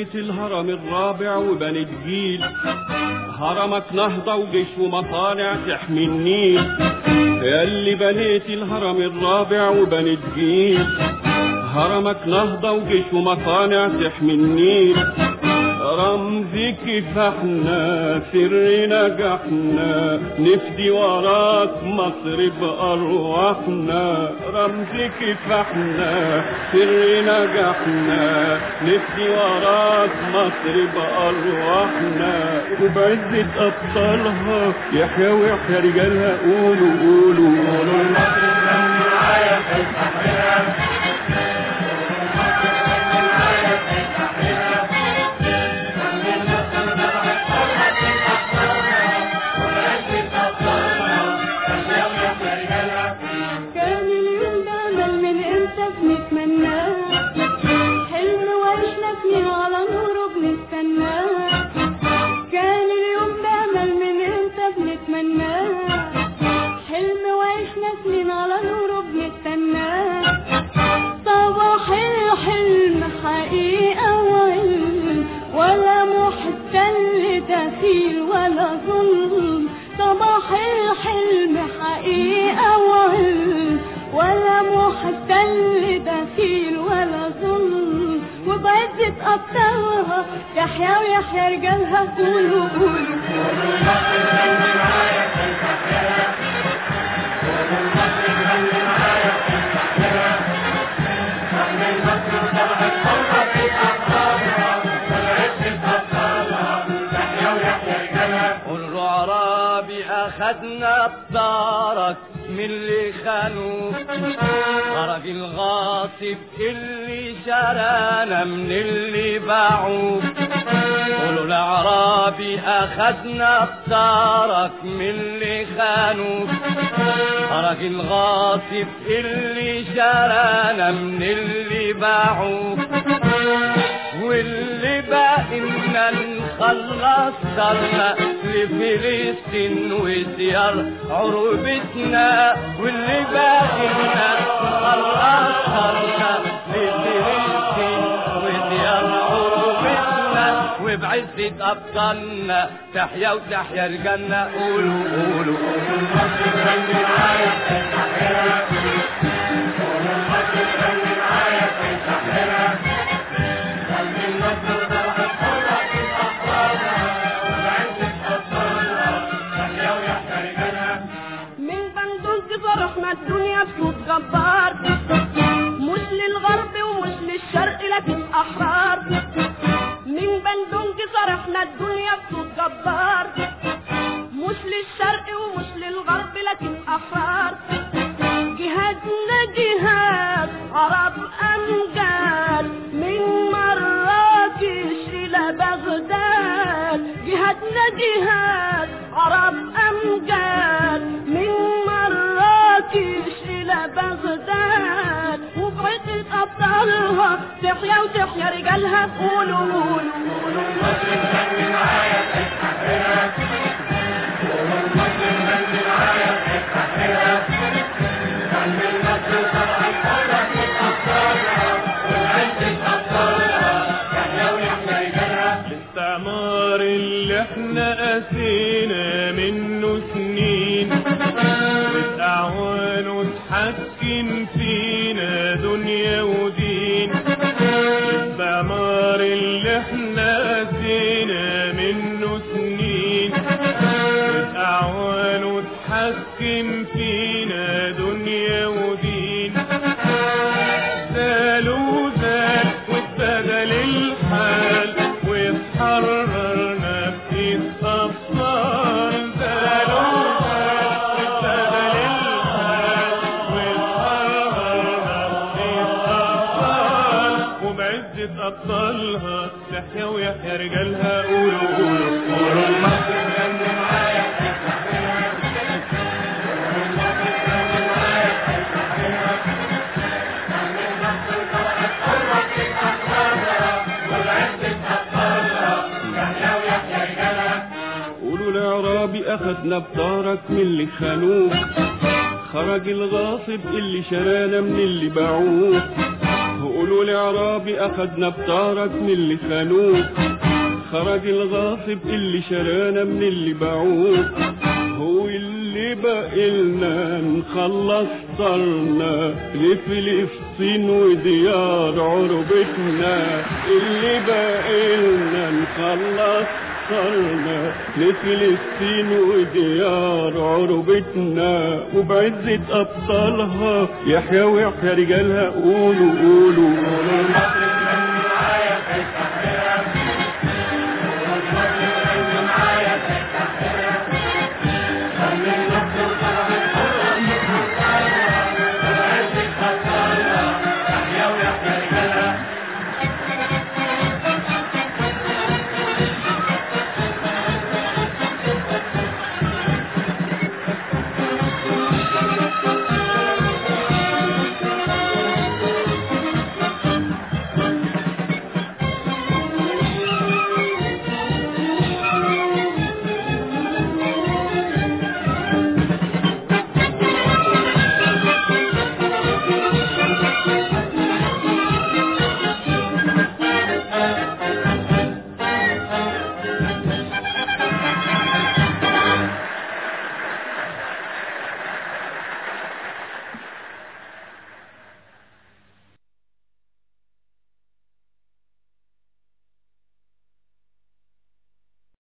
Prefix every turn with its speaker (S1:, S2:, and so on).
S1: بنيت الهرم الرابع وبنيت جيل هرمك نهضة وجيش ومصانع تحمي النيل يا اللي بنيت الهرم الرابع وبنيت جيل هرمك نهضة وجيش ومصانع تحمي النيل رمزك فاحنا سر نجاحنا نفدي وراك مصر بأرواحنا رمزك فاحنا سر نجاحنا نفدي وراك مصر بأرواحنا وبعزة أبطالها يحيى ويحيى رجالها قولوا قولوا قولوا المصر معايا في
S2: كان اليوم ده امل من امتى بنتمناه حلم وعشنا سنين على نوره بنستناه كان اليوم ده امل من امتى بنتمناه حلم وعشنا سنين على نوره بنستناه صباح الحلم حقيقة وعلم ولا محتل دخيل ولا ظلم صباح الحلم حقيقة وعلم ولا محتل دخيل ولا ظلم وبعزة أبطالها يحيى ويحيى رجالها قولوا قولوا
S3: قل عرابي اخدنا بطارك من اللي خانوك خرج الغاصب اللي شرانا من اللي باعوك قولوا العرابي اخدنا بطارك من اللي خانوك خرج الغاصب اللي شرانا من اللي باعوك واللي باقي لنا نخلص صرنا لفلسطين وزيار عروبتنا واللي باقي لنا نخلص صرنا لفلسطين وزيار عروبتنا وبعزة أبطالنا تحيا وتحيا رجالنا قولوا قولوا
S2: من بندوق فرحنا الدنيا بصوت جبار مش للغرب ومش للشرق لكن احرار من بندوق فرحنا الدنيا بصوت جبار مش للشرق ومش للغرب لكن احرار جهادنا جهاد عرب امجاد من مراكش الى بغداد جهادنا جهاد عرب امجاد من مراكش الى بغداد وبعزة ابطالها تحيا وتحيا رجالها قولوا قولوا
S1: الاستعمار اللي احنا قاسينا منه سنين والأعوان وتحكم فينا دنيا ودين الاستعمار اللي احنا قاسينا منه سنين والأعوان وتحكم فينا دنيا ودين زالوا زال واتبدل الحال واتحررنا في الصفار زالوا زال واتبدل الحال واتحررنا في الصفار وبعزة أبطالها تحيا ويحيا رجالها قولوا قولوا قولوا المصر غني معايا قولوا العرابي اخدنا بطارك من اللي خانوك خرج الغاصب اللي شرانا من اللي باعوه قولوا لعرابي اخدنا بطارك من اللي خانوك خرج الغاصب اللي شرانا من اللي باعوك هو اللي بقلنا نخلص طرنا لفلسطين وديار عربتنا اللي بقلنا نخلص صرنا لفلسطين وديار عربتنا وبعزة أبطالها يحيى ويحيى رجالها قولوا قولوا قولوا